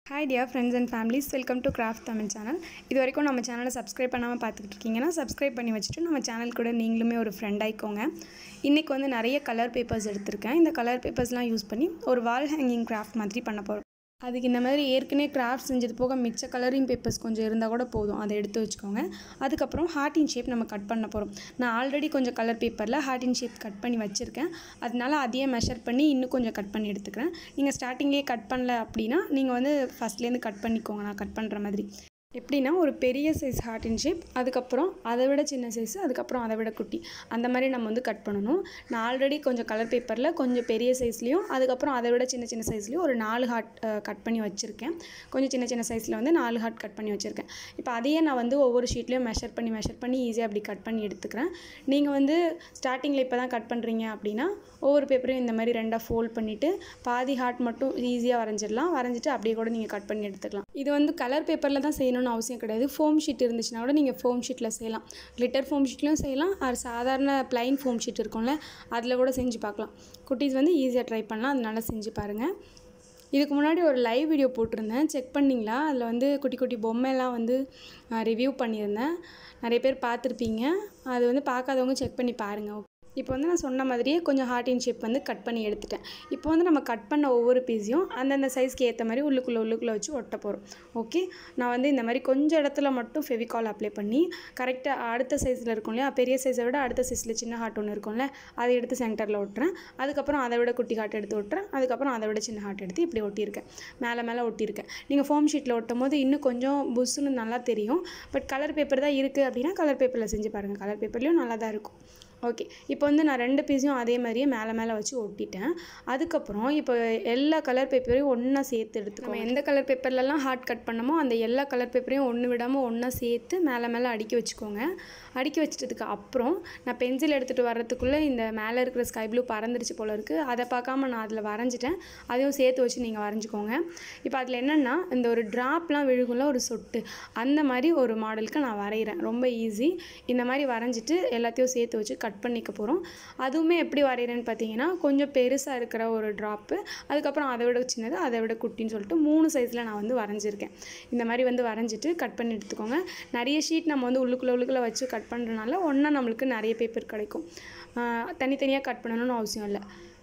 hi dear friends and families welcome to craft Tamil channel இது வரைக்கும் நம்ம சேனலை சப்ஸ்கிரைப் பண்ணாமல் பார்த்துக்கிட்டு இருக்கீங்கன்னா சப்ஸ்கிரைப் பண்ணி வச்சுட்டு நம்ம சேனல் கூட நீங்களுமே ஒரு ஃப்ரெண்ட் ஆயிக்கோங்க இன்றைக்கி வந்து நிறைய கலர் பேப்பர்ஸ் எடுத்திருக்கேன் இந்த கலர் பேப்பர்ஸ்லாம் யூஸ் பண்ணி ஒரு வால் ஹேங்கிங் கிராஃப்ட் மாதிரி பண்ண போகிறோம் அதுக்கு இந்த மாதிரி ஏற்கனவே கிராஃப்ட் செஞ்சது போக மிச்ச கலரிங் பேப்பர்ஸ் கொஞ்சம் இருந்தால் கூட போதும் அதை எடுத்து வச்சுக்கோங்க அதுக்கப்புறம் ஹார்ட்டின் ஷேப் நம்ம கட் பண்ண போகிறோம் நான் ஆல்ரெடி கொஞ்சம் கலர் பேப்பரில் ஹார்ட்டின் ஷேப் கட் பண்ணி வச்சுருக்கேன் அதனால அதையே மெஷர் பண்ணி இன்னும் கொஞ்சம் கட் பண்ணி எடுத்துக்கிறேன் நீங்கள் ஸ்டார்டிங்லேயே கட் பண்ணல அப்படின்னா நீங்கள் வந்து ஃபஸ்ட்லேருந்து கட் பண்ணிக்கோங்க நான் கட் பண்ணுற மாதிரி எப்படின்னா ஒரு பெரிய சைஸ் ஹார்ட் இன் ஷேப் அதுக்கப்புறம் அதை விட சின்ன சைஸ் அதுக்கப்புறம் அதை விட குட்டி அந்த மாதிரி நம்ம வந்து கட் பண்ணணும் நான் ஆல்ரெடி கொஞ்சம் கலர் பேப்பரில் கொஞ்சம் பெரிய சைஸ்லேயும் அதுக்கப்புறம் அதை விட சின்ன சின்ன சைஸ்லேயும் ஒரு நாலு ஹார்ட் கட் பண்ணி வச்சுருக்கேன் கொஞ்சம் சின்ன சின்ன சைஸில் வந்து நாலு ஹார்ட் கட் பண்ணி வச்சுருக்கேன் இப்போ அதையே நான் வந்து ஒவ்வொரு ஷீட்லேயும் மெஷர் பண்ணி மெஷர் பண்ணி ஈஸியாக அப்படி கட் பண்ணி எடுத்துக்கிறேன் நீங்கள் வந்து ஸ்டார்டிங்கில் இப்போ தான் கட் பண்ணுறீங்க அப்படின்னா ஒவ்வொரு பேப்பரையும் இந்த மாதிரி ரெண்டாக ஃபோல்ட் பண்ணிவிட்டு பாதி ஹார்ட் மட்டும் ஈஸியாக வரைஞ்சிடலாம் வரைஞ்சிட்டு அப்படியே கூட நீங்கள் கட் பண்ணி எடுத்துக்கலாம் இது வந்து கலர் பேப்பரில் தான் செய்யணும்னு அவசியம் கிடையாது ஃபோம் ஷீட் இருந்துச்சுன்னா கூட நீங்கள் ஃபோம் ஷீட்டில் செய்யலாம் glitter ஃபோம் ஷீட்லையும் செய்யலாம் அது சாதாரண ப்ளைன் ஃபோம் ஷீட் இருக்கும்ல அதில் கூட செஞ்சு பார்க்கலாம் குட்டீஸ் வந்து ஈஸியாக ட்ரை பண்ணலாம் அதனால செஞ்சு பாருங்கள் இதுக்கு முன்னாடி ஒரு லைவ் வீடியோ போட்டிருந்தேன் செக் பண்ணிங்களா அதில் வந்து குட்டி குட்டி பொம்மையெல்லாம் வந்து ரிவ்யூ பண்ணியிருந்தேன் நிறைய பேர் பார்த்துருப்பீங்க அது வந்து பார்க்காதவங்க செக் பண்ணி பாருங்கள் இப்போ வந்து நான் சொன்ன மாதிரியே கொஞ்சம் ஹார்ட் இன் ஷேப் வந்து கட் பண்ணி எடுத்துட்டேன் இப்போ வந்து நம்ம கட் பண்ண ஒவ்வொரு பீஸையும் அந்தந்த சைஸ்க்கு ஏற்ற மாதிரி உள்ளுக்குள்ளே உள்ளுக்குள்ளே வச்சு ஒட்ட போகிறோம் ஓகே நான் வந்து இந்த மாதிரி கொஞ்சம் இடத்துல மட்டும் ஃபெவிகால் அப்ளை பண்ணி கரெக்டாக அடுத்த சைஸில் இருக்கும் இல்லையா பெரிய சைஸை விட அடுத்த சைஸில் சின்ன ஹார்ட் ஒன்று இருக்கும்ல அதை எடுத்து சென்டரில் ஒட்டுறேன் அதுக்கப்புறம் அதை விட குட்டி ஹார்ட் எடுத்து ஒட்டுறேன் அதுக்கப்புறம் அதை விட சின்ன ஹார்ட் எடுத்து இப்படி ஒட்டியிருக்கேன் மேலே மேலே ஒட்டியிருக்கேன் நீங்கள் ஃபோம் ஷீட்டில் ஒட்டும் போது இன்னும் கொஞ்சம் புஷ்ஷுன்னு நல்லா தெரியும் பட் கலர் பேப்பர் தான் இருக்குது அப்படின்னா கலர் பேப்பரில் செஞ்சு பாருங்கள் கலர் பேப்பர்லேயும் நல்லா தான் இருக்கும் ஓகே இப்போ வந்து நான் ரெண்டு பீஸையும் அதே மாதிரியே மேலே மேலே வச்சு ஒட்டிட்டேன் அதுக்கப்புறம் இப்போ எல்லா கலர் பேப்பரையும் ஒன்றா சேர்த்து எடுத்துக்கோங்க எந்த கலர் பேப்பர்லலாம் ஹார்ட் கட் பண்ணமோ அந்த எல்லா கலர் பேப்பரையும் ஒன்று விடாமல் ஒன்றா சேர்த்து மேலே மேலே அடுக்கி வச்சுக்கோங்க அடுக்கி வச்சிட்டதுக்கு அப்புறம் நான் பென்சில் எடுத்துகிட்டு வர்றதுக்குள்ளே இந்த மேலே இருக்கிற ஸ்கை ப்ளூ பறந்துருச்சு போல இருக்குது அதை பார்க்காம நான் அதில் வரைஞ்சிட்டேன் அதையும் சேர்த்து வச்சு நீங்கள் வரைஞ்சிக்கோங்க இப்போ அதில் என்னென்னா இந்த ஒரு ட்ராப்லாம் விழுகும்ல ஒரு சொட்டு அந்த மாதிரி ஒரு மாடலுக்கு நான் வரைகிறேன் ரொம்ப ஈஸி இந்த மாதிரி வரைஞ்சிட்டு எல்லாத்தையும் சேர்த்து வச்சு கட் பண்ணிக்க போகிறோம் அதுவுமே எப்படி வரைகிறேன்னு பார்த்தீங்கன்னா கொஞ்சம் பெருசாக இருக்கிற ஒரு ட்ராப்பு அதுக்கப்புறம் அதை விட சின்னது அதை விட குட்டின்னு சொல்லிட்டு மூணு சைஸில் நான் வந்து வரைஞ்சிருக்கேன் இந்த மாதிரி வந்து வரைஞ்சிட்டு கட் பண்ணி எடுத்துக்கோங்க நிறைய ஷீட் நம்ம வந்து உள்ளுக்குள்ளே உள்ளுக்குள்ளே வச்சு கட் பண்ணுறதுனால ஒன்றா நம்மளுக்கு நிறைய பேப்பர் கிடைக்கும் தனித்தனியாக கட் பண்ணணும்னு அவசியம் இல்லை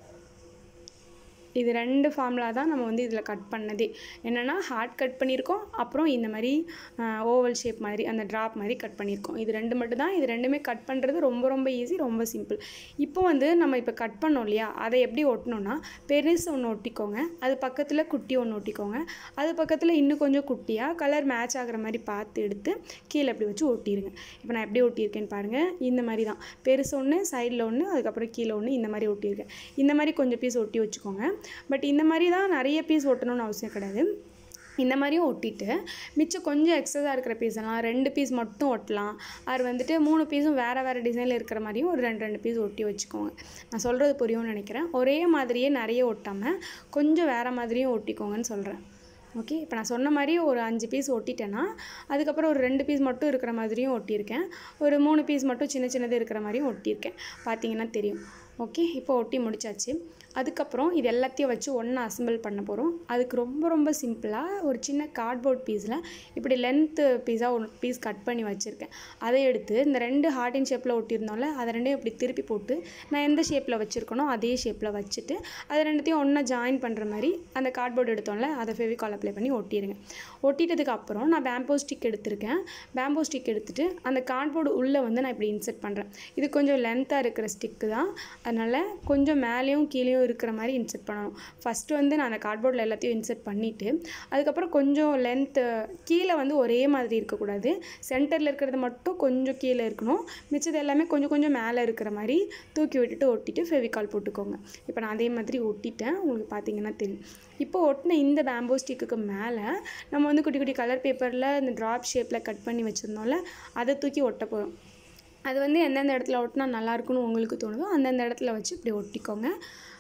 இது ரெண்டு ஃபார்முலா தான் நம்ம வந்து இதில் கட் பண்ணதே என்னென்னா ஹார்ட் கட் பண்ணியிருக்கோம் அப்புறம் இந்த மாதிரி ஓவல் ஷேப் மாதிரி அந்த ட்ராப் மாதிரி கட் பண்ணியிருக்கோம் இது ரெண்டு மட்டும் தான் இது ரெண்டுமே கட் பண்ணுறது ரொம்ப ரொம்ப ஈஸி ரொம்ப சிம்பிள் இப்போ வந்து நம்ம இப்போ கட் பண்ணோம் இல்லையா அதை எப்படி ஒட்டணும்னா பெருசு ஒன்று ஒட்டிக்கோங்க அது பக்கத்தில் குட்டி ஒன்று ஒட்டிக்கோங்க அது பக்கத்தில் இன்னும் கொஞ்சம் குட்டியாக கலர் மேட்ச் ஆகிற மாதிரி பார்த்து எடுத்து கீழே இப்படி வச்சு ஒட்டிடுங்க இப்போ நான் எப்படி ஒட்டியிருக்கேன்னு பாருங்கள் இந்த மாதிரி தான் பெருசு ஒன்று சைடில் ஒன்று அதுக்கப்புறம் கீழே ஒன்று இந்த மாதிரி ஒட்டியிருக்கேன் இந்த மாதிரி கொஞ்சம் பீஸ் ஒட்டி வச்சுக்கோங்க பட் இந்த மாதிரி தான் நிறைய பீஸ் ஒட்டணும்னு அவசியம் கிடையாது இந்த மாதிரியும் ஒட்டிட்டு மிச்சம் கொஞ்சம் எக்ஸஸாக இருக்கிற பீஸ் எல்லாம் ரெண்டு பீஸ் மட்டும் ஒட்டலாம் அது வந்துட்டு மூணு பீஸும் வேறு வேறு டிசைனில் இருக்கிற மாதிரியும் ஒரு ரெண்டு ரெண்டு பீஸ் ஒட்டி வச்சுக்கோங்க நான் சொல்கிறது புரியும்னு நினைக்கிறேன் ஒரே மாதிரியே நிறைய ஒட்டாமல் கொஞ்சம் வேறு மாதிரியும் ஒட்டிக்கோங்கன்னு சொல்கிறேன் ஓகே இப்போ நான் சொன்ன மாதிரி ஒரு அஞ்சு பீஸ் ஒட்டிட்டேன்னா அதுக்கப்புறம் ஒரு ரெண்டு பீஸ் மட்டும் இருக்கிற மாதிரியும் ஒட்டியிருக்கேன் ஒரு மூணு பீஸ் மட்டும் சின்ன சின்னது இருக்கிற மாதிரியும் ஒட்டியிருக்கேன் பார்த்தீங்கன்னா தெரியும் ஓகே இப்போ ஒட்டி முடிச்சாச்சு அதுக்கப்புறம் இது எல்லாத்தையும் வச்சு ஒன்றா அசம்பிள் பண்ண போகிறோம் அதுக்கு ரொம்ப ரொம்ப சிம்பிளாக ஒரு சின்ன கார்ட்போர்ட் பீஸில் இப்படி லென்த்து பீஸாக ஒரு பீஸ் கட் பண்ணி வச்சுருக்கேன் அதை எடுத்து இந்த ரெண்டு ஹார்டின் ஷேப்பில் ஒட்டியிருந்தோம்ல அதை ரெண்டையும் இப்படி திருப்பி போட்டு நான் எந்த ஷேப்பில் வச்சுருக்கனோ அதே ஷேப்பில் வச்சுட்டு அது ரெண்டுத்தையும் ஒன்றா ஜாயின் பண்ணுற மாதிரி அந்த கார்ட்போர்டு எடுத்தோம்ல அதை ஃபெவிகால் அப்ளை பண்ணி ஒட்டிடுங்க ஒட்டிட்டதுக்கு அப்புறம் நான் பேம்போ ஸ்டிக் எடுத்திருக்கேன் பேம்போ ஸ்டிக் எடுத்துகிட்டு அந்த கார்ட்போர்டு உள்ளே வந்து நான் இப்படி இன்செர்ட் பண்ணுறேன் இது கொஞ்சம் லென்த்தாக இருக்கிற ஸ்டிக்கு தான் அதனால் கொஞ்சம் மேலேயும் கீழேயும் இருக்கிற மாதிரி இன்செர்ட் பண்ணணும் ஃபஸ்ட்டு வந்து நான் அந்த கார்ட்போர்டில் எல்லாத்தையும் இன்செர்ட் பண்ணிவிட்டு அதுக்கப்புறம் கொஞ்சம் லென்த்து கீழே வந்து ஒரே மாதிரி இருக்கக்கூடாது சென்டரில் இருக்கிறது மட்டும் கொஞ்சம் கீழே இருக்கணும் மிச்சது எல்லாமே கொஞ்சம் கொஞ்சம் மேலே இருக்கிற மாதிரி தூக்கி விட்டுட்டு ஒட்டிட்டு ஃபெவிகால் போட்டுக்கோங்க இப்போ நான் அதே மாதிரி ஒட்டிட்டேன் உங்களுக்கு பார்த்தீங்கன்னா தெரியும் இப்போ ஒட்டின இந்த பேம்போ ஸ்டிக்குக்கு மேலே நம்ம வந்து குட்டி குட்டி கலர் பேப்பரில் இந்த ட்ராப் ஷேப்பில் கட் பண்ணி வச்சுருந்தோம்ல அதை தூக்கி ஒட்ட போகிறோம் அது வந்து எந்தெந்த இடத்துல ஒட்டினா நல்லாயிருக்குன்னு உங்களுக்கு தோணுதோ அந்தந்த இடத்துல வச்சு இப்படி ஒட்டிக்கோங்க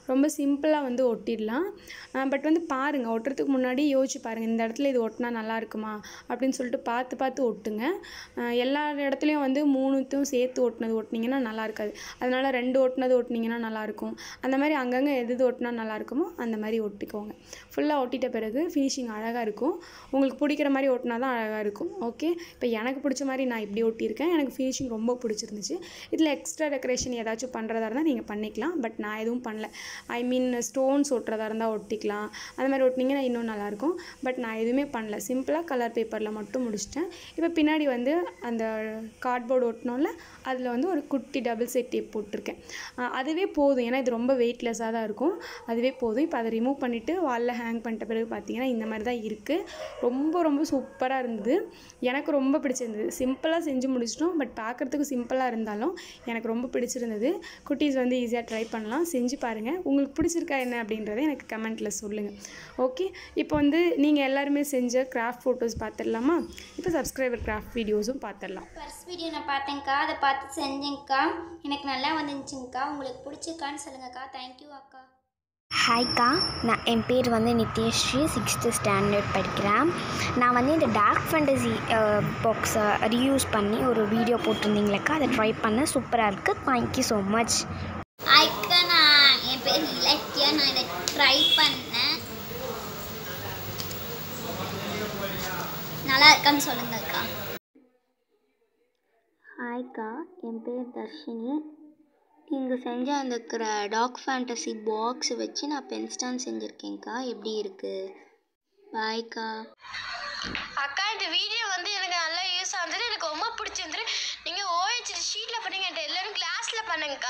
ரொம்ப சிம்பிளாக வந்து ஒட்டிடலாம் பட் வந்து பாருங்கள் ஒட்டுறதுக்கு முன்னாடி யோசிச்சு பாருங்கள் இந்த இடத்துல இது ஒட்டினா நல்லா இருக்குமா அப்படின்னு சொல்லிட்டு பார்த்து பார்த்து ஒட்டுங்க அஹ் எல்லா இடத்துலையும் வந்து மூணுத்தையும் சேர்த்து ஒட்டினது ஒட்டினீங்கன்னா நல்லா இருக்காது அதனால் ரெண்டு ஒட்டினது ஒட்டினீங்கன்னா நல்லாயிருக்கும் அந்த மாதிரி அங்கங்கே எது எது ஒட்டினா நல்லா இருக்குமோ அந்த மாதிரி ஒட்டிக்கோங்க ஃபுல்லாக ஒட்டிட்ட பிறகு ஃபினிஷிங் அழகாக இருக்கும் உங்களுக்கு பிடிக்கிற மாதிரி ஒட்டினா தான் அழகாக இருக்கும் ஓகே இப்போ எனக்கு பிடிச்ச மாதிரி நான் இப்படி ஒட்டியிருக்கேன் எனக்கு ஃபினிஷிங் ரொம்ப பிடிச்சிருந்துச்சு இதில் எக்ஸ்ட்ரா டெக்கரேஷன் ஏதாச்சும் பண்ணுறதா இருந்தால் நீங்கள் பண்ணிக்கலாம் பட் நான் எதுவும் பண்ணல ஐ மீன் ஸ்டோன்ஸ் ஒட்டுறதா இருந்தால் ஒட்டிக்கலாம் அந்த மாதிரி ஒட்டினீங்கன்னா இன்னும் நல்லாயிருக்கும் பட் நான் எதுவுமே பண்ணல சிம்பிளாக கலர் பேப்பரில் மட்டும் முடிச்சிட்டேன் இப்போ பின்னாடி வந்து அந்த கார்ட்போர்டு ஒட்டினோம்ல அதில் வந்து ஒரு குட்டி டபுள் செட் டேப் போட்டிருக்கேன் அஹ் அதுவே போதும் ஏன்னா இது ரொம்ப வெயிட்லெஸ்ஸாக தான் இருக்கும் அதுவே போதும் இப்போ அதை ரிமூவ் பண்ணிவிட்டு வாலில் ஹேங் பண்ணிட்ட பிறகு பார்த்தீங்கன்னா இந்த மாதிரி தான் இருக்குது ரொம்ப ரொம்ப சூப்பராக இருந்தது எனக்கு ரொம்ப பிடிச்சிருந்தது சிம்பிளாக செஞ்சு முடிச்சிட்டோம் பட் பார்க்குறதுக்கு சிம்பிளாக இருந்தாலும் எனக்கு ரொம்ப பிடிச்சிருந்தது குட்டீஸ் வந்து ஈஸியாக ட்ரை பண்ணலாம் செஞ்சு பாருங்கள் உங்களுக்கு பிடிச்சிருக்கா என்ன அப்படின்றத எனக்கு கமெண்ட்டில் சொல்லுங்கள் ஓகே இப்போ வந்து நீங்கள் எல்லாருமே செஞ்ச கிராஃப்ட் ஃபோட்டோஸ் பார்த்துடலாமா இப்போ சப்ஸ்கிரைபர் கிராஃப்ட் வீடியோஸும் பார்த்துடலாம் ஃபர்ஸ்ட் வீடியோ நான் பார்த்தேங்க்கா அதை பார்த்து செஞ்சேங்க்கா எனக்கு நல்லா வந்துருந்துச்சுங்க்கா உங்களுக்கு பிடிச்சிருக்கான்னு சொல்லுங்கக்கா தேங்க்யூ அக்கா ஹாய்க்கா நான் என் பேர் வந்து நித்யஸ்ரீ சிக்ஸ்த்து ஸ்டாண்டர்ட் படிக்கிறேன் நான் வந்து இந்த டார்க் ஃபேண்டசி பாக்ஸை ரீயூஸ் பண்ணி ஒரு வீடியோ போட்டிருந்தீங்களேக்கா அதை ட்ரை பண்ண சூப்பராக இருக்குது தேங்க்யூ ஸோ மச் அக்கா நான் என் பேர் இலக்கியா நான் இதை ட்ரை பண்ணேன் நல்லா இருக்கான்னு சொல்லுங்கக்கா ஹாய்க்கா என் பேர் தர்ஷினி நீங்கள் செஞ்ச அந்த டாக் ஃபேண்டசி பாக்ஸ் வச்சு நான் பென் ஸ்டாண்ட் செஞ்சுருக்கேன்க்கா எப்படி இருக்குது பாய்க்கா அக்கா இந்த வீடியோ வந்து எனக்கு நல்லா யூஸ் ஆகுது எனக்கு ரொம்ப பிடிச்சிருந்துரு நீங்கள் ஓஹெச் ஷீட்டில் பண்ணீங்க எல்லாரும் கிளாஸில் பண்ணுங்கக்கா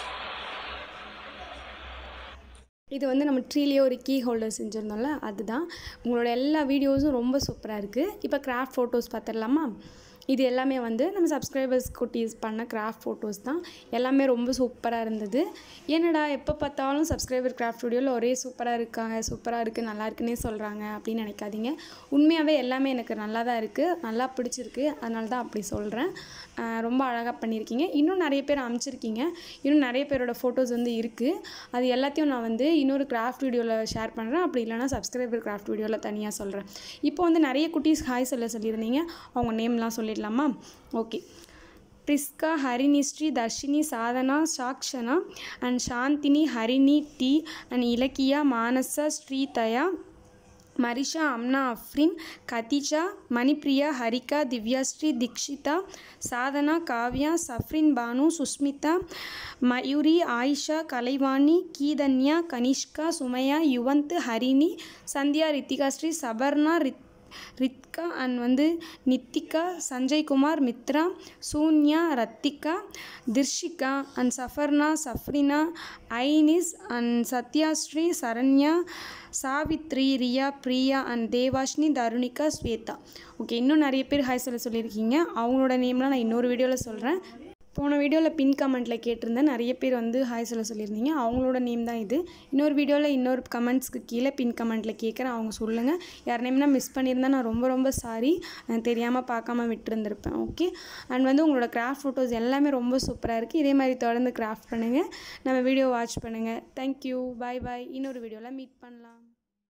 இது வந்து நம்ம ட்ரீலேயே ஒரு கீ ஹோல்டர் செஞ்சுருந்தோம்ல அதுதான் உங்களோட எல்லா வீடியோஸும் ரொம்ப சூப்பராக இருக்குது இப்போ கிராஃப்ட் ஃபோட்டோஸ் பார்த்துடலாமா இது எல்லாமே வந்து நம்ம சப்ஸ்கிரைபர்ஸ் குட்டீஸ் பண்ண கிராஃப்ட் ஃபோட்டோஸ் தான் எல்லாமே ரொம்ப சூப்பராக இருந்தது என்னடா எப்போ பார்த்தாலும் சப்ஸ்கிரைபர் கிராஃப்ட் வீடியோவில் ஒரே சூப்பராக இருக்காங்க சூப்பராக இருக்குது நல்லா இருக்குன்னே சொல்கிறாங்க அப்படின்னு நினைக்காதீங்க உண்மையாகவே எல்லாமே எனக்கு நல்லா தான் இருக்குது நல்லா பிடிச்சிருக்கு அதனால தான் அப்படி சொல்கிறேன் ரொம்ப அழகாக பண்ணியிருக்கீங்க இன்னும் நிறைய பேர் அமைச்சிருக்கீங்க இன்னும் நிறைய பேரோட ஃபோட்டோஸ் வந்து இருக்குது அது எல்லாத்தையும் நான் வந்து இன்னொரு கிராஃப்ட் வீடியோவில் ஷேர் பண்ணுறேன் அப்படி இல்லைனா சப்ஸ்கிரைபர் கிராஃப்ட் வீடியோவில் தனியாக சொல்கிறேன் இப்போ வந்து நிறைய குட்டீஸ் ஹாய் சொல்ல சொல்லியிருந்தீங்க அவங்க நேம்லாம் சொல்லிடலாமா okay Priska Harinisri Dharshini Sadhana Sakshana and Chandini Harini D and Ilakkiya Manasa Sridaya Marisha Amna Afrin Khadija Manipriya Harika Divyasri Dikshitha Sadhana Kavya Safrin Banu Sushmita Mayuri Ayesha Kalaivani Geethanya Kanishka Sumaiya Yuvanth Harini Sandhya Rithika Sri Saparna Rith Ritka and வந்து Nithika Sanjaykumar Mithra Sunya Rathika Thirshika and Safarna Safrina Ainis and Sathyasri Saranya Savitri Riya Priya and Devashni Tharunika Swetha okay இன்னும் நிறைய பேர் ஹாய் சொல்ல சொல்லியிருக்கீங்க அவங்களோட நேம்லாம் நான் இன்னொரு வீடியோவில் சொல்கிறேன் போன வீடியோவில் பின் கமெண்ட்டில் கேட்டிருந்தேன் நிறைய பேர் வந்து ஹாய் சொல்ல சொல்லியிருந்தீங்க அவங்களோட நேம் தான் இது இன்னொரு வீடியோவில் இன்னொரு கமெண்ட்ஸ்க்கு கீழே பின் கமெண்ட்டில் கேட்குறேன் அவங்க சொல்லுங்கள் யார் நேம்னா மிஸ் பண்ணியிருந்தா நான் ரொம்ப ரொம்ப சாரி தெரியாமல் பார்க்காம விட்டுருந்துருப்பேன் ஓகே அண்ட் வந்து உங்களோட கிராஃப்ட் ஃபோட்டோஸ் எல்லாமே ரொம்ப சூப்பராக இருக்குது இதே மாதிரி தொடர்ந்து கிராஃப்ட் பண்ணுங்கள் நம்ம வீடியோ வாட்ச் பண்ணுங்கள் தேங்க்யூ பாய் பாய் இன்னொரு வீடியோவில் மீட் பண்ணலாம்